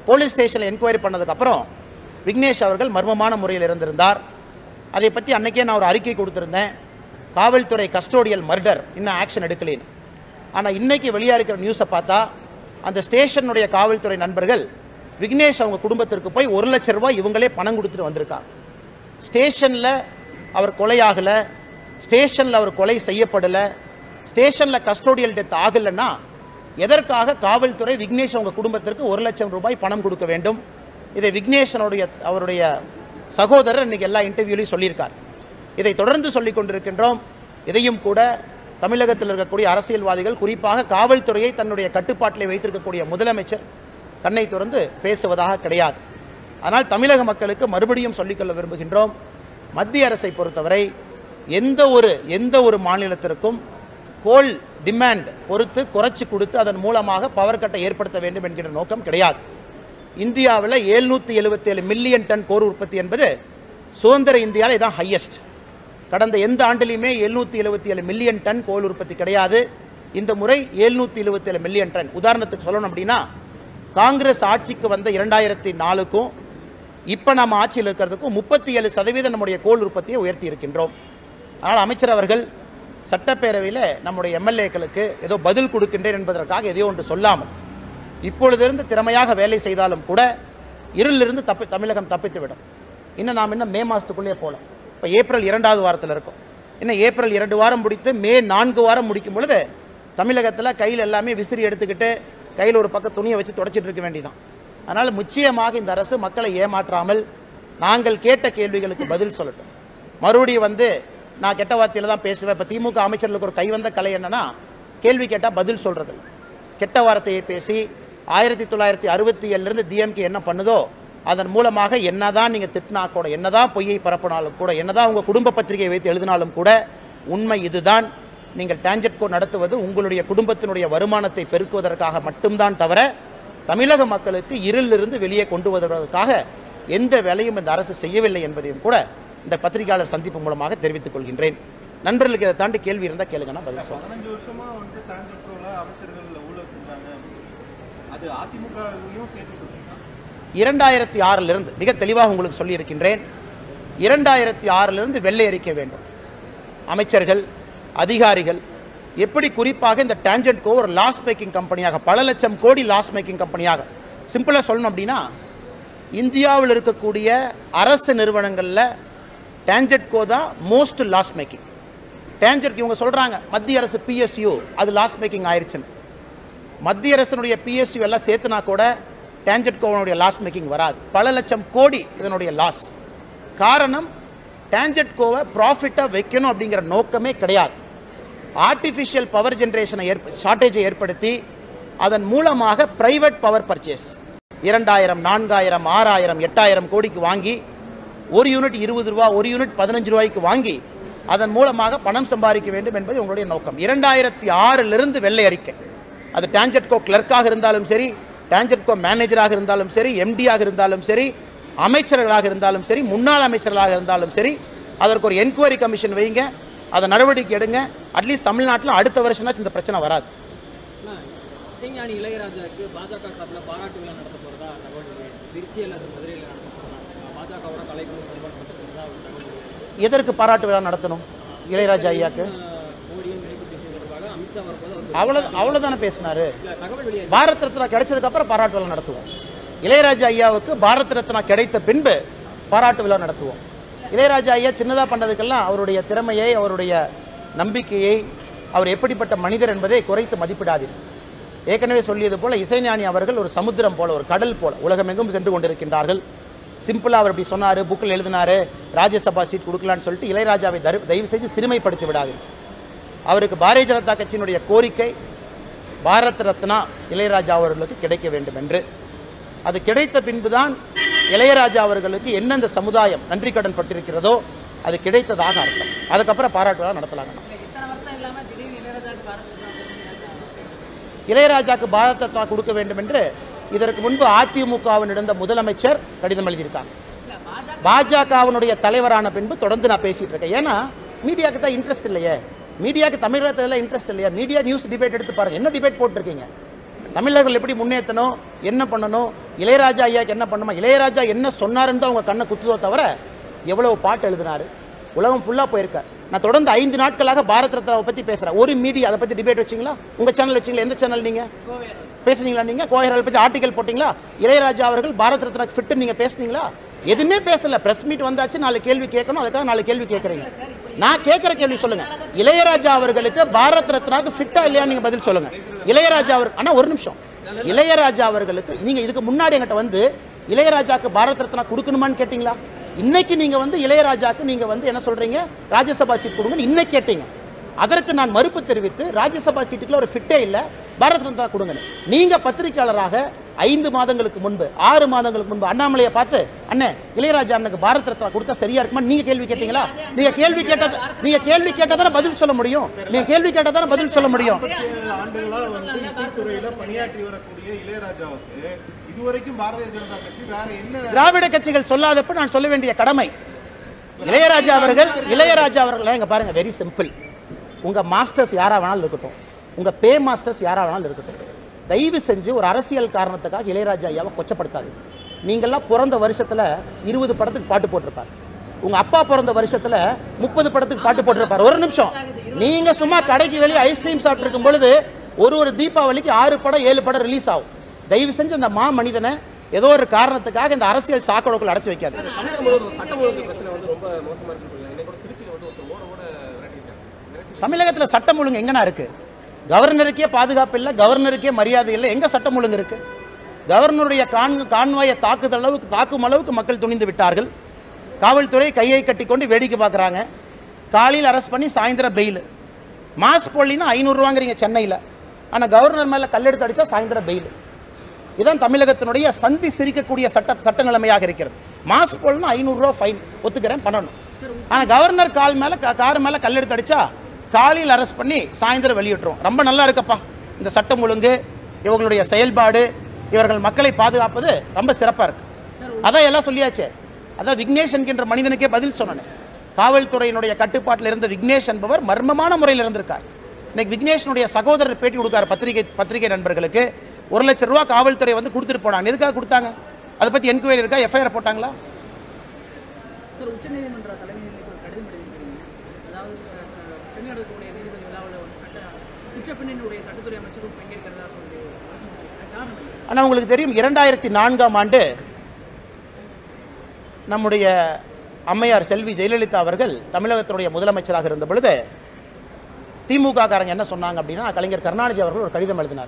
போலீஸ் ஸ்டேஷனில் என்கொயரி பண்ணதுக்கப்புறம் விக்னேஷ் அவர்கள் மர்மமான முறையில் இருந்திருந்தார் அதை பற்றி அன்னைக்கே நான் ஒரு அறிக்கை கொடுத்துருந்தேன் காவல்துறை கஸ்டோடியல் மர்டர் இன்னும் ஆக்ஷன் எடுக்கலேன்னு ஆனால் இன்னைக்கு வெளியாக இருக்கிற நியூஸை பார்த்தா அந்த ஸ்டேஷனுடைய காவல்துறை நண்பர்கள் விக்னேஷ் அவங்க குடும்பத்திற்கு போய் ஒரு லட்ச ரூபாய் இவங்களே பணம் கொடுத்துட்டு வந்திருக்காங்க ஸ்டேஷனில் அவர் கொலையாகலை ஸ்டேஷனில் அவர் கொலை செய்யப்படலை ஸ்டேஷனில் கஸ்டோடியல் டெத் ஆகலைன்னா எதற்காக காவல்துறை விக்னேஷ் அவங்க குடும்பத்திற்கு ஒரு லட்சம் ரூபாய் பணம் கொடுக்க வேண்டும் இதை விக்னேஷனுடைய அவருடைய சகோதரர் இன்னைக்கு எல்லா இன்டர்வியூலையும் சொல்லியிருக்கார் இதை தொடர்ந்து சொல்லிக் கொண்டிருக்கின்றோம் இதையும் கூட தமிழகத்தில் இருக்கக்கூடிய அரசியல்வாதிகள் குறிப்பாக காவல்துறையை தன்னுடைய கட்டுப்பாட்டிலே வைத்திருக்கக்கூடிய முதலமைச்சர் கண்ணை திறந்து பேசுவதாக கிடையாது ஆனால் தமிழக மக்களுக்கு மறுபடியும் சொல்லிக்கொள்ள விரும்புகின்றோம் மத்திய அரசை பொறுத்தவரை எந்த ஒரு எந்த ஒரு மாநிலத்திற்கும் கோல் டிமாண்ட் பொறுத்து குறைச்சி கொடுத்து அதன் மூலமாக பவர் கட்டை ஏற்படுத்த வேண்டும் என்கிற நோக்கம் கிடையாது இந்தியாவில் எழுநூற்றி எழுபத்தேழு மில்லியன் டன் கோர் உற்பத்தி என்பது சுதந்திர இந்தியாவில் இதான் ஹையஸ்ட் கடந்த எந்த ஆண்டிலையுமே எழுநூற்றி எழுபத்தி ஏழு மில்லியன் டன் கோல் உற்பத்தி கிடையாது இந்த முறை எழுநூற்றி எழுபத்தேழு மில்லியன் டன் உதாரணத்துக்கு சொல்லணும் அப்படின்னா காங்கிரஸ் ஆட்சிக்கு வந்த இரண்டாயிரத்தி நாலுக்கும் இப்போ நம்ம ஆட்சியில் இருக்கிறதுக்கும் முப்பத்தி ஏழு சதவீதம் நம்முடைய கோல் உற்பத்தியை உயர்த்தி இருக்கின்றோம் ஆனால் அமைச்சர் அவர்கள் சட்டப்பேரவையில் நம்முடைய எம்எல்ஏக்களுக்கு ஏதோ பதில் கொடுக்கின்றேன் என்பதற்காக எதையோ ஒன்று சொல்லாமல் இப்பொழுதிருந்து திறமையாக வேலை செய்தாலும் கூட இருளிலிருந்து தப்பி தமிழகம் தப்பித்து விடும் இன்னும் நாம் இன்னும் மே மாதத்துக்குள்ளேயே போகலாம் இப்போ ஏப்ரல் இரண்டாவது வாரத்தில் இருக்கோம் இன்னும் ஏப்ரல் இரண்டு வாரம் முடித்து மே நான்கு வாரம் முடிக்கும் பொழுது தமிழகத்தில் கையில் எல்லாமே விசிறி எடுத்துக்கிட்டு கையில் ஒரு பக்கம் துணியை வச்சு தொடச்சிட்டு இருக்க வேண்டியதான் அதனால் நிச்சயமாக இந்த அரசு மக்களை ஏமாற்றாமல் நாங்கள் கேட்ட கேள்விகளுக்கு பதில் சொல்லட்டும் மறுபடியும் வந்து நான் கெட்ட வார்த்தையில் தான் பேசுவேன் இப்போ திமுக அமைச்சர்களுக்கு ஒரு கைவந்த கலை என்னன்னா கேள்வி கேட்டால் பதில் சொல்கிறது கெட்ட வார்த்தையை பேசி ஆயிரத்தி தொள்ளாயிரத்தி அறுபத்தி ஏழுலேருந்து டிஎம்கே என்ன பண்ணுதோ அதன் மூலமாக என்னதான் நீங்கள் திட்டினா கூட என்னதான் பொய்யை பரப்பினாலும் கூட என்னதான் உங்கள் குடும்ப பத்திரிகையை வைத்து எழுதினாலும் கூட உண்மை இதுதான் நீங்கள் டான்ஜெட்கோ நடத்துவது உங்களுடைய குடும்பத்தினுடைய வருமானத்தை பெருக்குவதற்காக மட்டும்தான் தவிர தமிழக மக்களுக்கு இருளிலிருந்து வெளியே கொண்டு வருவதற்காக எந்த வேலையும் இந்த அரசு செய்யவில்லை என்பதையும் கூட இந்த பத்திரிகையாளர் சந்திப்பு மூலமாக தெரிவித்துக் கொள்கின்றேன் நண்பர்களுக்கு இதை தாண்டி கேள்வி இருந்தால் கேளுங்க நான் பதில் சொல்றேன் பதினஞ்சு வருஷமா வந்து டான்ஜெட்ரோல அமைச்சர்கள் ஊழல் செஞ்சாங்க அது அதிமுகவையும் சேர்த்து சொல்றீங்களா இரண்டாயிரத்தி ஆறிலிருந்து மிக தெளிவாக உங்களுக்கு சொல்லியிருக்கின்றேன் இரண்டாயிரத்தி ஆறிலிருந்து வெள்ளை அறிக்கை வேண்டும் அமைச்சர்கள் அதிகாரிகள் எப்படி குறிப்பாக இந்த டான்ஜென்ட்கோ ஒரு லாஸ் மேக்கிங் கம்பெனியாக பல லட்சம் கோடி லாஸ் மேக்கிங் கம்பெனியாக சிம்பிளாக சொல்லணும் அப்படின்னா இந்தியாவில் இருக்கக்கூடிய அரசு நிறுவனங்களில் டான்ஜெட்கோ தான் மோஸ்ட் லாஸ் மேக்கிங் டான்ஜெட் இவங்க சொல்கிறாங்க மத்திய அரசு பிஎஸ்யூ அது லாஸ் மேக்கிங் ஆயிடுச்சுன்னு மத்திய அரசினுடைய பிஎஸ்யூ எல்லாம் சேர்த்துனா கூட டான்ஜெட்கோவனுடைய லாஸ் மேக்கிங் வராது பல லட்சம் கோடி இதனுடைய லாஸ் காரணம் டான்ஜெட்கோவை ப்ராஃபிட்டாக வைக்கணும் அப்படிங்கிற நோக்கமே கிடையாது ஆர்டிஃபிஷியல் பவர் ஜென்ரேஷனை ஏற்ப ஷார்ட்டேஜை ஏற்படுத்தி அதன் மூலமாக பிரைவேட் பவர் பர்ச்சேஸ் இரண்டாயிரம் நான்காயிரம் ஆறாயிரம் எட்டாயிரம் கோடிக்கு வாங்கி ஒரு யூனிட் இருபது ரூபா ஒரு யூனிட் பதினஞ்சு ரூபாய்க்கு வாங்கி அதன் மூலமாக பணம் சம்பாதிக்க வேண்டும் என்பது உங்களுடைய நோக்கம் இரண்டாயிரத்தி ஆறிலிருந்து வெள்ளை அறிக்கை அது டான்ஜெட்கோ கிளர்க்காக இருந்தாலும் சரி டான்ஜெட்கோ மேனேஜராக இருந்தாலும் சரி எம்டியாக இருந்தாலும் சரி அமைச்சர்களாக இருந்தாலும் சரி முன்னாள் அமைச்சர்களாக இருந்தாலும் சரி அதற்கு ஒரு என்கொயரி கமிஷன் வைங்க அதை நடவடிக்கை எடுங்க அட்லீஸ்ட் தமிழ்நாட்டில் அடுத்த வருஷம்னாச்சும் இந்த பிரச்சனை வராது இசைஞானி இளையராஜாவுக்கு பாஜக சார்பில் பாராட்டு விழா நடத்த போகிறதா தகவல் வெளியாயிருக்கு. திருச்சி அல்லது மதுரையில் நடத்த போகிறதா பாஜகவோட கலைக்குழு சார்பாக நடத்த போகிறதா ஒரு தகவல் வெளியாயிருக்கு. எதற்கு பாராட்டு விழா நடத்தணும் இளையராஜா ஐயாக்கு அஹ் மோடியும் இணைப்பு பேசுவதற்காக அமித்ஷா வரும்போது அவர் அவ்வளோ அவ்வளோதானே பேசினாரு இல்ல, தகவல் வெளியாயிருக்கு பாரத் ரத்னா கிடைச்சதுக்கு அப்புறம் பாராட்டு விழா நடத்துவோம் இளையராஜா ஐயாவுக்கு பாரத் ரத்னா கிடைத்த பின்பு பாராட்டு விழா நடத்துவோம் இளையராஜா ஐயா சின்னதாக பண்ணதுக்கெல்லாம் அவருடைய திறமையை அவருடைய நம்பிக்கையை அவர் எப்படிப்பட்ட மனிதர் என்பதை குறைத்து மதிப்பிடாதீர்கள் ஏற்கனவே சொல்லியது போல இசைஞானி அவர்கள் ஒரு சமுத்திரம் போல ஒரு கடல் போல உலகமெங்கும் சென்று கொண்டிருக்கின்றார்கள் சிம்பிளாக அவர் இப்படி சொன்னார் புக்கில் எழுதினாரு ராஜ்யசபா சீட் கொடுக்கலான்னு சொல்லிட்டு இளையராஜாவை தரு தயவு செய்து சிறுமைப்படுத்தி விடாதீர்கள் அவருக்கு பாரதிய ஜனதா கட்சியினுடைய கோரிக்கை பாரத் ரத்னா இளையராஜா அவர்களுக்கு கிடைக்க வேண்டும் என்று அது கிடைத்த பின்புதான் இளையராஜா அவர்களுக்கு என்னெந்த சமுதாயம் நன்றி கடன் பட்டிருக்கிறதோ அது கிடைத்ததாக அர்த்தம் அதுக்கப்புறம் பாராட்டு விழா நடத்தலாங்க இல்ல, இத்தனை வருஷம் இல்லாம திடீர்னு இளையராஜாவுக்கு பாரத் ரத்னா கொடுக்கணும். இளையராஜாக்கு பாரத் ரத்னா கொடுக்க வேண்டும் என்று இதற்கு முன்பு அதிமுகவின் இருந்த முதலமைச்சர் கடிதம் எழுதியிருக்காங்க இல்ல பாஜக பாஜகவினுடைய தலைவரான பின்பு தொடர்ந்து நான் பேசிட்டு இருக்கேன் ஏன்னா மீடியாவுக்கு தான் இன்ட்ரெஸ்ட் இல்லையே மீடியாவுக்கு தமிழகத்தில் இன்ட்ரெஸ்ட் இல்லையா மீடியா நியூஸ் டிபேட் எடுத்து பாருங்க என்ன டிபேட் போட்டிருக்கீங்க தமிழர்கள் எப்படி முன்னேற்றணும் என்ன பண்ணணும் இளையராஜா ஐயாக்கு என்ன பண்ணுமா இளையராஜா என்ன சொன்னாருன்னு தான் உங்கள் கண்ணை குத்துதோ தவிர எவ்வளவு பாட்டு எழுதினாரு உலகம் ஃபுல்லாக போயிருக்கார் நான் தொடர்ந்து ஐந்து நாட்களாக பாரத் ரத்னாவை பற்றி பேசுகிறேன் ஒரு மீடியா அதை பற்றி டிபேட் வச்சிங்களா உங்கள் சேனல் வச்சிங்களா எந்த சேனல் நீங்கள் பேசுனீங்களா நீங்கள் கோயரால் பற்றி ஆர்டிகல் போட்டிங்களா இளையராஜா அவர்கள் பாரத் ரத்னாக்கு ஃபிட்டு நீங்கள் பேசுனீங்களா எதுவுமே பேசல பிரஸ் மீட் வந்தாச்சு நாலு கேள்வி கேட்கணும் அதுக்காக நாலு கேள்வி கேட்குறீங்க நான் கேட்குற கேள்வி சொல்லுங்க இளையராஜா அவர்களுக்கு பாரத் ரத்னாக்கு ஃபிட்டா இல்லையா நீங்க பதில் சொல்லுங்க இளையராஜா அவர் ஆனா ஒரு நிமிஷம் இளையராஜா அவர்களுக்கு நீங்க இதுக்கு முன்னாடி என்கிட்ட வந்து இளையராஜாக்கு பாரத் ரத்னா கொடுக்கணுமான்னு கேட்டீங்களா இன்னைக்கு நீங்க வந்து இளையராஜாக்கு நீங்க வந்து என்ன சொல்றீங்க ராஜ்யசபா சீட் கொடுங்கன்னு இன்னைக்கு கேட்டீங்க அதற்கு நான் மறுப்பு தெரிவித்து ராஜ்யசபா சீட்டுக்குள்ள ஒரு ஃபிட்டே இல்ல பாரத் ரத்னா கொடுங்க நீங்க பத்திரிகையாளராக ஐந்து மாதங்களுக்கு முன்பு ஆறு மாதங்களுக்கு முன்பு அண்ணாமலையை பார்த்து அண்ணே இளையராஜா அண்ணனுக்கு பாரத் ரத்னா கொடுத்தா சரியா இருக்குமா நீங்க கேள்வி கேட்டீங்களா நீங்க கேள்வி கேட்டது நீங்க கேள்வி கேட்டதான பதில் சொல்ல முடியும் நீங்க கேள்வி கேட்டதான பதில் சொல்ல முடியும் ஏழு ஆண்டுகளா வந்து இசைத்துறையில பணியாற்றி வரக்கூடிய இளையராஜாவுக்கு இதுவரைக்கும் பாரதிய ஜனதா கட்சி வேற என்ன திராவிட கட்சிகள் சொல்லாதப்ப நான் சொல்ல வேண்டிய கடமை இளையராஜா அவர்கள் இளையராஜா அவர்கள் எங்க பாருங்க வெரி சிம்பிள் உங்க மாஸ்டர்ஸ் யாரா வேணாலும் இருக்கட்டும் உங்க பே மாஸ்டர்ஸ் யாரா வேணாலும் இருக்கட்டும் தயவு செஞ்சு ஒரு அரசியல் காரணத்துக்காக இளையராஜா ஐயாவை கொச்சப்படுத்தாது நீங்கெல்லாம் பிறந்த வருஷத்துல இருபது படத்துக்கு பாட்டு போட்டிருப்பார் உங்க அப்பா பிறந்த வருஷத்துல முப்பது படத்துக்கு பாட்டு போட்டிருப்பார் ஒரு நிமிஷம் நீங்க சும்மா கடைக்கு வெளியே ஐஸ்கிரீம் சாப்பிட்டு இருக்கும் பொழுது ஒரு ஒரு தீபாவளிக்கு ஆறு படம் ஏழு படம் ரிலீஸ் ஆகும் தயவு செஞ்சு அந்த மா மனிதனை ஏதோ ஒரு காரணத்துக்காக இந்த அரசியல் சாக்கடைக்குள்ள அடைச்சு வைக்காது தமிழகம் முழுவதும் சட்டம் ஒழுங்கு பிரச்சனை வந்து ரொம்ப மோசமா இருக்குன்னு சொல்லுவாங்க இன்னைக்கு கூட திருச்சியில் வந்து ஒருத்தர் ஓட ஓட விரட்டிட்டாங்க தமிழகத்தில் சட்டம் ஒழுங்கு எங்கனா இருக்கு கவர்னருக்கே பாதுகாப்பு இல்லை கவர்னருக்கே மரியாதை இல்லை எங்க சட்டம் ஒழுங்கு இருக்கு கவர்னருடைய கான் கான்வாயை தாக்குதல் அளவுக்கு தாக்கும் அளவுக்கு மக்கள் துணிந்து விட்டார்கள் காவல்துறை கையை கட்டிக்கொண்டு வேடிக்கை பார்க்குறாங்க காலையில் அரெஸ்ட் பண்ணி சாயந்தரம் பெயில் மாஸ் போடலின்னா ஐநூறுரூவாங்கிறீங்க சென்னையில் ஆனால் கவர்னர் மேலே கல்லெடுத்து அடித்தா சாயந்தரம் பெயில் இதான் தமிழகத்தினுடைய சந்தி சிரிக்கக்கூடிய சட்ட சட்ட நிலைமையாக இருக்கிறது மாஸ் போடலாம் ஐநூறுரூவா ஃபைன் ஒத்துக்கிறேன் பண்ணணும் ஆனால் கவர்னர் கால் மேலே கார் மேலே கல்லெடுத்து அடிச்சா காலையில் அரெஸ்ட் பண்ணி சாயந்தரம் வெளியிட்டுரும் ரொம்ப நல்லா இருக்கப்பா இந்த சட்டம் ஒழுங்கு இவங்களுடைய செயல்பாடு இவர்கள் மக்களை பாதுகாப்பது ரொம்ப சிறப்பாக இருக்கு அதான் எல்லாம் சொல்லியாச்சே அதான் விக்னேஷ் என்கின்ற மனிதனுக்கே பதில் சொன்னேன் காவல்துறையினுடைய கட்டுப்பாட்டில் இருந்த விக்னேஷ் என்பவர் மர்மமான முறையில் இருந்திருக்கார் இன்னைக்கு விக்னேஷனுடைய சகோதரர் பேட்டி கொடுக்காரு பத்திரிகை பத்திரிகை நண்பர்களுக்கு ஒரு லட்சம் ரூபா காவல்துறை வந்து கொடுத்துட்டு போனாங்க எதுக்காக கொடுத்தாங்க அதை பற்றி என்கொயரி இருக்கா எஃப்ஐஆர் போட்டாங்களா சார் உச்சநீதிமன்ற தலைமை நீதிபதி ஒரு கடிதம் எழுதியிருக்கிறீங்க அதாவது அஹ், ச- சென்னை நடக்கக்கூடிய நீதிபதி விழாவில் வந்து சட்ட உச்சப்பின்னணியுடைய சட்டத்துறை அமைச்சரும் பங்கேற்கிறதா சொல்லி அது காரணம் என்ன? ஆனால் உங்களுக்கு தெரியும் இரண்டாயிரத்தி நான்காம் ஆண்டு நம்முடைய அம்மையார் செல்வி ஜெயலலிதா அவர்கள் தமிழகத்தினுடைய முதலமைச்சராக இருந்த பொழுது திமுக காரங்க என்ன சொன்னாங்க அப்படின்னா கலைஞர் கருணாநிதி அவர்கள் ஒரு கடிதம் எழுதினார்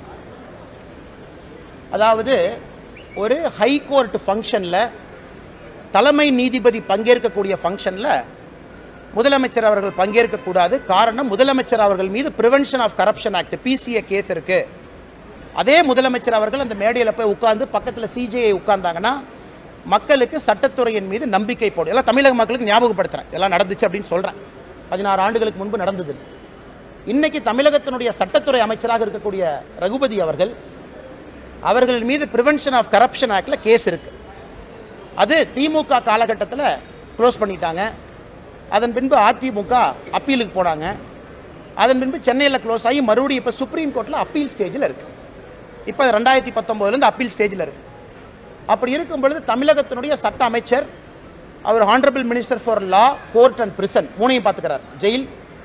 அதாவது ஒரு ஹைகோர்ட் ஃபங்க்ஷனில் தலைமை நீதிபதி பங்கேற்கக்கூடிய ஃபங்க்ஷனில் முதலமைச்சர் அவர்கள் பங்கேற்கக்கூடாது காரணம் முதலமைச்சர் அவர்கள் மீது prevention of corruption act PCA case இருக்கு அதே முதலமைச்சர் அவர்கள் அந்த மேடையில் போய் உட்கார்ந்து பக்கத்தில் சிஜிஐ உட்கார்ந்தாங்கன்னா மக்களுக்கு சட்டத்துறையின் மீது நம்பிக்கை போடும் எல்லாம் தமிழக மக்களுக்கு ஞாபகப்படுத்துறேன் இதெல்லாம் நடந்துச்சு அப்படின்னு சொல்கிறேன் பதினாறு ஆண்டுகளுக்கு முன்பு நடந்தது இன்னைக்கு தமிழகத்தினுடைய சட்டத்துறை அமைச்சராக இருக்கக்கூடிய ரகுபதி அவர்கள் அவர்கள் மீது ப்ரிவென்ஷன் ஆஃப் கரப்ஷன் ஆக்டில் கேஸ் இருக்கு அது திமுக காலகட்டத்தில் க்ளோஸ் பண்ணிட்டாங்க அதன் பின்பு அதிமுக அப்பீலுக்கு போனாங்க அதன் பின்பு சென்னையில் க்ளோஸ் ஆகி மறுபடியும் இப்போ சுப்ரீம் கோர்ட்டில் அப்பீல் ஸ்டேஜில் இருக்குது இப்போ ரெண்டாயிரத்தி பத்தொம்போதுலேருந்து அப்பீல் ஸ்டேஜில் இருக்குது அப்படி இருக்கும் பொழுது தமிழகத்தினுடைய சட்ட அமைச்சர் அவர் honourable minister for law court and prison மூணையும் பார்த்துக்கிறார் ஜெயில்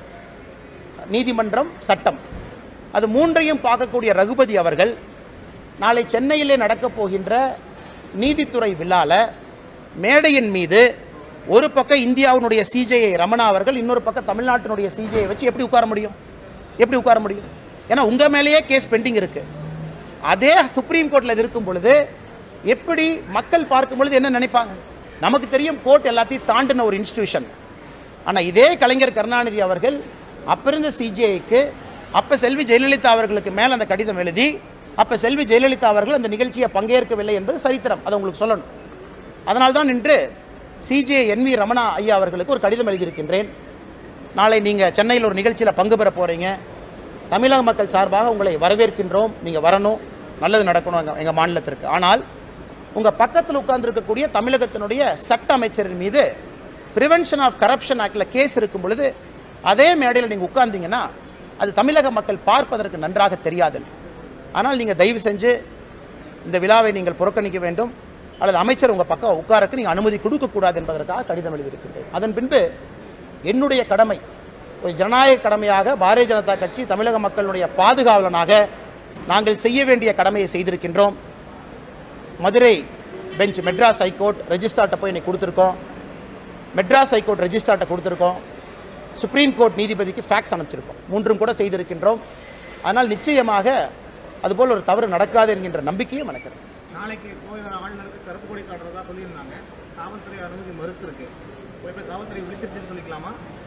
நீதிமன்றம் சட்டம் அது மூன்றையும் பார்க்கக்கூடிய ரகுபதி அவர்கள் நாளை சென்னையிலே நடக்கப் போகின்ற நீதித்துறை விழால மேடையின் மீது ஒரு பக்கம் இந்தியாவினுடைய சிஜேஐ ரமணா அவர்கள் இன்னொரு பக்கம் தமிழ்நாட்டினுடைய சிஜேஐ வச்சு எப்படி உட்கார முடியும் எப்படி உட்கார முடியும் ஏன்னா உங்க மேலேயே கேஸ் பெண்டிங் இருக்கு அதே சுப்ரீம் கோர்ட்டில் இது இருக்கும் பொழுது எப்படி மக்கள் பார்க்கும் பொழுது என்ன நினைப்பாங்க நமக்கு தெரியும் கோர்ட் எல்லாத்தையும் தாண்டின ஒரு இன்ஸ்டிடியூஷன் ஆனால் இதே கலைஞர் கருணாநிதி அவர்கள் அப்ப இருந்த சிஜேஐக்கு அப்போ செல்வி ஜெயலலிதா அவர்களுக்கு மேலே அந்த கடிதம் எழுதி அப்போ செல்வி ஜெயலலிதா அவர்கள் அந்த நிகழ்ச்சியை பங்கேற்கவில்லை என்பது சரித்திரம் அதை உங்களுக்கு சொல்லணும் அதனால்தான் இன்று சிஜே என் வி ரமணா ஐயா அவர்களுக்கு ஒரு கடிதம் எழுதியிருக்கின்றேன் நாளை நீங்கள் சென்னையில் ஒரு நிகழ்ச்சியில் பங்கு பெற போகிறீங்க தமிழக மக்கள் சார்பாக உங்களை வரவேற்கின்றோம் நீங்கள் வரணும் நல்லது நடக்கணும் எங்கள் எங்கள் மாநிலத்திற்கு ஆனால் உங்கள் பக்கத்தில் உட்கார்ந்திருக்கக்கூடிய தமிழகத்தினுடைய சட்ட அமைச்சரின் மீது ப்ரிவென்ஷன் ஆஃப் கரப்ஷன் ஆக்டில் கேஸ் இருக்கும் பொழுது அதே மேடையில் நீங்கள் உட்கார்ந்தீங்கன்னா அது தமிழக மக்கள் பார்ப்பதற்கு நன்றாக தெரியாது ஆனால் நீங்கள் தயவு செஞ்சு இந்த விழாவை நீங்கள் புறக்கணிக்க வேண்டும் அல்லது அமைச்சர் உங்கள் பக்கம் உட்காரக்கு நீங்கள் அனுமதி கொடுக்கக்கூடாது என்பதற்காக கடிதம் எழுதியிருக்கின்றேன் அதன் பின்பு என்னுடைய கடமை ஒரு ஜனநாயக கடமையாக பாரதிய ஜனதா கட்சி தமிழக மக்களுடைய பாதுகாவலனாக நாங்கள் செய்ய வேண்டிய கடமையை செய்திருக்கின்றோம் மதுரை பெஞ்ச் மெட்ராஸ் ஹைகோர்ட் ரெஜிஸ்ட்ரார்ட்ட போய் இன்னைக்கு கொடுத்துருக்கோம் மெட்ராஸ் ஹைகோர்ட் ரெஜிஸ்ட்ரார்ட்ட கொடுத்துருக்கோம் சுப்ரீம் கோர்ட் நீதிபதிக்கு ஃபேக்ஸ் அனுப்பிச்சிருக்கோம் மூன்றும் கூட செய்திருக்கின்றோம் ஆனால் நிச்சயமாக அதுபோல் ஒரு தவறு காது என்கின்ற நம்பிக்கையும் எனக்கு இருக்கு. நாளைக்கு கோயில் ஆளுநருக்கு கருப்பு கொடி காட்டுறதா சொல்லியிருந்தாங்க காவல்துறை அனுமதி மறுத்து இருக்கு போய் போய் காவல்துறை விழிச்சிருச்சுன்னு சொல்லிக்கலாமா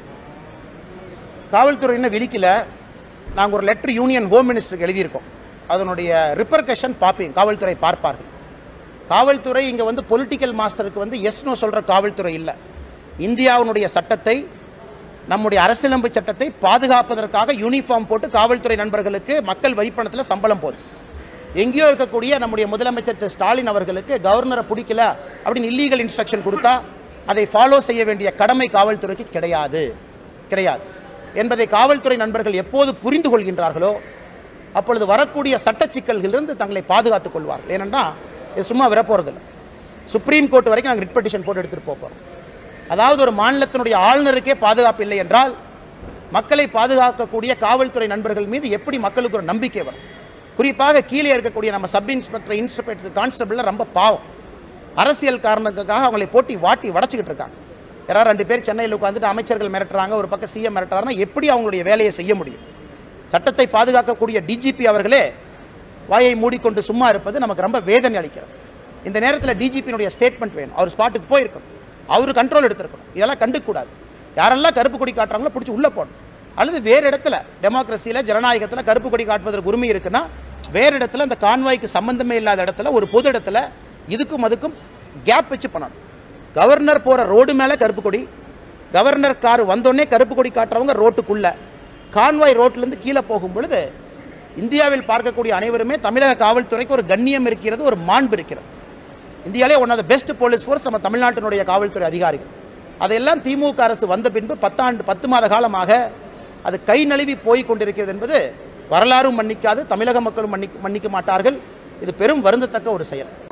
காவல்துறையினர் விழிக்கல நாங்கள் ஒரு லெட்டர் யூனியன் ஹோம் மினிஸ்டருக்கு எழுதியிருக்கோம் அதனுடைய ரிப்பர்கஷன் பார்ப்பீங்க காவல்துறை பார்ப்பார்கள் காவல்துறை இங்கே வந்து பொலிட்டிக்கல் மாஸ்டருக்கு வந்து எஸ் நோ சொல்கிற காவல்துறை இல்லை இந்தியாவினுடைய சட்டத்தை நம்முடைய அரசியலமைப்பு சட்டத்தை பாதுகாப்பதற்காக யூனிஃபார்ம் போட்டு காவல்துறை நண்பர்களுக்கு மக்கள் வரிப்பணத்தில் சம்பளம் போகுது எங்கேயோ இருக்கக்கூடிய நம்முடைய முதலமைச்சர் திரு ஸ்டாலின் அவர்களுக்கு கவர்னரை பிடிக்கல அப்படின்னு இல்லீகல் இன்ஸ்ட்ரக்ஷன் கொடுத்தா அதை ஃபாலோ செய்ய வேண்டிய கடமை காவல்துறைக்கு கிடையாது கிடையாது என்பதை காவல்துறை நண்பர்கள் எப்போது புரிந்து கொள்கின்றார்களோ அப்பொழுது வரக்கூடிய சட்ட சிக்கல்களிலிருந்து தங்களை பாதுகாத்துக் கொள்வார்கள் ஏனென்னா இது சும்மா வரப்போகிறதில்ல சுப்ரீம் கோர்ட் வரைக்கும் நாங்கள் ரிட் பெட்டிஷன் போட்டு எடுத்துகிட்டு போக போகிறோம் அதாவது ஒரு மாநிலத்தினுடைய ஆளுநருக்கே பாதுகாப்பு இல்லை என்றால் மக்களை பாதுகாக்கக்கூடிய காவல்துறை நண்பர்கள் மீது எப்படி மக்களுக்கு ஒரு நம்பிக்கை வரும் குறிப்பாக கீழே இருக்கக்கூடிய நம்ம சப் இன்ஸ்பெக்டர் இன்ஸ்பெக்டர் கான்ஸ்டபிள்லாம் ரொம்ப பாவம் அரசியல் காரணத்துக்காக அவங்களை போட்டி வாட்டி வடச்சிக்கிட்டு இருக்காங்க யாராவது ரெண்டு பேர் சென்னையில் உட்காந்துட்டு அமைச்சர்கள் மிரட்டுறாங்க ஒரு பக்கம் சிஎம் மிரட்டுறாருன்னா எப்படி அவங்களுடைய வேலையை செய்ய முடியும் சட்டத்தை பாதுகாக்கக்கூடிய டிஜிபி அவர்களே வாயை மூடிக்கொண்டு சும்மா இருப்பது நமக்கு ரொம்ப வேதனை அளிக்கிறது இந்த நேரத்தில் டிஜிபியினுடைய ஸ்டேட்மெண்ட் வேணும் அவர் ஸ்பாட்டுக்கு போயிருக்கணும் அவர் கண்ட்ரோல் எடுத்திருக்கணும் இதெல்லாம் கண்டுக்கூடாது யாரெல்லாம் கருப்பு கொடி காட்டுறாங்களோ பிடிச்சி உள்ளே போடணும் அல்லது வேறு இடத்துல டெமோக்ரஸியில் ஜனநாயகத்தில் கருப்பு கொடி காட்டுவதற்கு உரிமை இருக்குன்னா வேறு இடத்துல அந்த கான்வாய்க்கு சம்பந்தமே இல்லாத இடத்துல ஒரு பொது இடத்துல இதுக்கும் அதுக்கும் கேப் வச்சு பண்ணணும் கவர்னர் போகிற ரோடு மேலே கருப்பு கொடி கவர்னர் கார் வந்தோடனே கருப்பு கொடி காட்டுறவங்க ரோட்டுக்குள்ள கான்வாய் ரோட்லேருந்து கீழே போகும் பொழுது இந்தியாவில் பார்க்கக்கூடிய அனைவருமே தமிழக காவல்துறைக்கு ஒரு கண்ணியம் இருக்கிறது ஒரு மாண்பு இருக்கிறது இந்தியாவிலே one of the best police force நம்ம தமிழ்நாட்டினுடைய காவல்துறை அதிகாரிகள் அதையெல்லாம் திமுக அரசு வந்த பின்பு பத்தாண்டு பத்து மாத காலமாக அது கை நழுவி போய் கொண்டிருக்கிறது என்பது வரலாறும் மன்னிக்காது தமிழக மக்களும் மன்னிக்க மன்னிக்க மாட்டார்கள் இது பெரும் வருந்தத்தக்க ஒரு செயல்